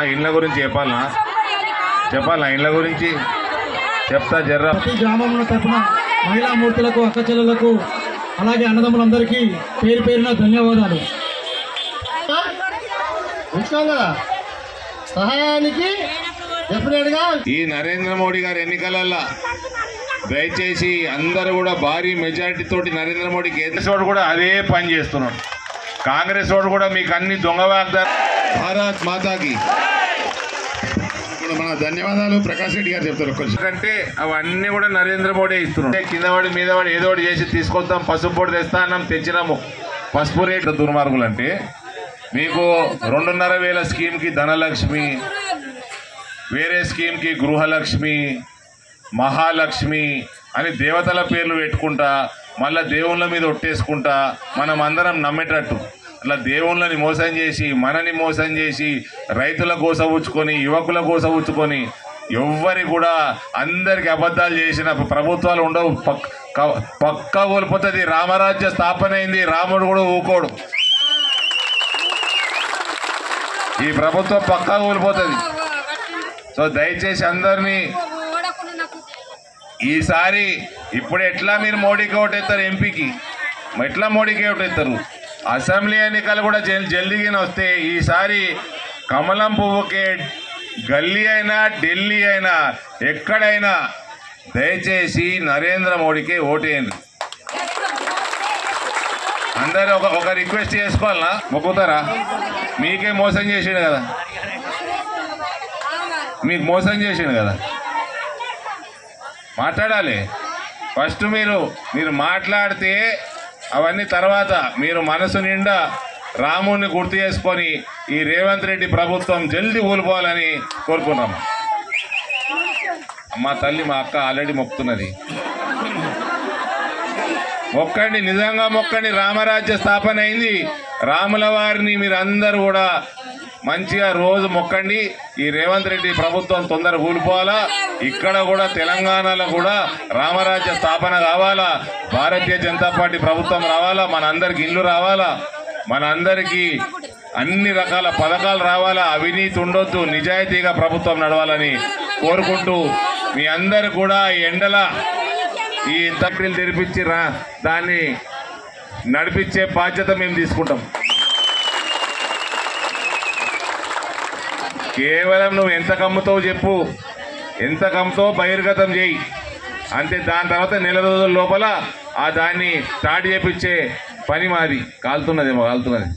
ఇండ్ల గురించి చెప్పాలనా చెప్పాలా ఇండ్ల గురించి చెప్తా జర్రా ప్రతి గ్రామంలో తరపున మహిళా మూర్తులకు అక్క చెల్లెలకు అలాగే అన్నదమ్ములందరికీ పేరు పేరున ధన్యవాదాలు ఉంచుకోం కదా సహాయానికి డెఫినెట్గా ఈ నరేంద్ర మోడీ గారి ఎన్నికలల్లో దయచేసి అందరూ కూడా భారీ మెజారిటీ తోటి నరేంద్ర మోడీకి కాంగ్రెస్ వాడు కూడా అదే పని చేస్తున్నాడు కాంగ్రెస్ వాడు కూడా మీకు అన్ని దొంగ వాగ్దానం భారత్ మాతాకి ఇప్పుడు మన ధన్యవాదాలు ప్రకాష్ రెడ్డి గారు చెప్తారు ఒక్క నిమిషం. అంటే అవన్నీ కూడా నరేంద్ర మోడీ ఇస్తున్నాడు అంటే కింద వాడి మీద వాడు ఏదో ఒకటి చేసి తీసుకొద్దాం పసుపు పొడి తెస్తా అన్నాం తెచ్చినాము పసుపు రేట్లు దుర్మార్గులు అంటే మీకు రెండున్నర వేల స్కీమ్కి ధనలక్ష్మి వేరే స్కీమ్కి గృహలక్ష్మి మహాలక్ష్మి అని దేవతల పేర్లు పెట్టుకుంటా మళ్ళా దేవుళ్ళ మీద ఒట్టేసుకుంటా మనం అందరం నమ్మేటట్టు అట్లా దేవుళ్ళని మోసం చేసి మనని మోసం చేసి రైతుల కోసవుచ్చుకొని యువకుల కోసవుచ్చుకొని ఎవ్వరి కూడా అందరికి అబద్ధాలు చేసిన ప్రభుత్వాలు ఉండవు పక్ క- పక్కా కోల్పోతుంది రామరాజ్య స్థాపన అయింది రాముడు కూడా ఊకోడు ఈ ప్రభుత్వం పక్కా కోల్పోతుంది సో దయచేసి అందరినీ ఈసారి ఇప్పుడు ఎట్లా మీరు మోడీకి ఓటేస్తారు ఎంపీకి ఎట్లా మోడీకి ఓటేస్తారు అసెంబ్లీ ఎన్నికలు కూడా జల్ జల్దీగానే వస్తే ఈసారి కమలం పువ్వుకి గల్లీ అయినా ఢిల్లీ అయినా ఎక్కడైనా దయచేసి నరేంద్ర మోడీకి ఓటేయండి అందరు ఒక ఒక రిక్వెస్ట్ చేసుకోవాలనా మొక్కుతారా మీకే మోసం చేసిండు కదా మీకు మోసం చేసిండు కదా మాట్లాడాలి ఫస్ట్ మీరు మీరు మాట్లాడితే అవన్నీ తర్వాత మీరు మనసు నిండా రాముడిని గుర్తు చేసుకొని ఈ రేవంత్ రెడ్డి ప్రభుత్వం జల్దీ ఊలిపోవాలని కోరుకున్నాం మా తల్లి మా అక్క ఆల్రెడీ మొక్కుతున్నది మొక్కండి నిజంగా మొక్కండి రామరాజ్య స్థాపన అయింది రాముల వారిని మీరు అందరూ కూడా మంచిగా రోజు మొక్కండి ఈ రేవంత్ రెడ్డి ప్రభుత్వం తొందర కూలిపోవాలా ఇక్కడ కూడా తెలంగాణలో కూడా రామరాజ్య స్థాపన కావాలా భారతీయ జనతా పార్టీ ప్రభుత్వం రావాలా మన అందరికి ఇల్లు రావాలా మన అందరికీ అన్ని రకాల పథకాలు రావాలా అవినీతి ఉండొద్దు నిజాయితీగా ప్రభుత్వం నడవాలని కోరుకుంటూ మీ అందరు కూడా ఈ ఎండల ఈ తక్కువలు తెరిపించి రా దాన్ని నడిపించే బాధ్యత మేము తీసుకుంటాం కేవలం నువ్వు ఎంత కమ్ముతావు చెప్పు ఎంత కమ్ముతావు బహిర్గతం చేయి అంతే దాని తర్వాత నెల రోజుల లోపల ఆ దాన్ని స్టార్ట్ చేపించే పని మాది కాలుతున్నదేమో కాలుతున్నది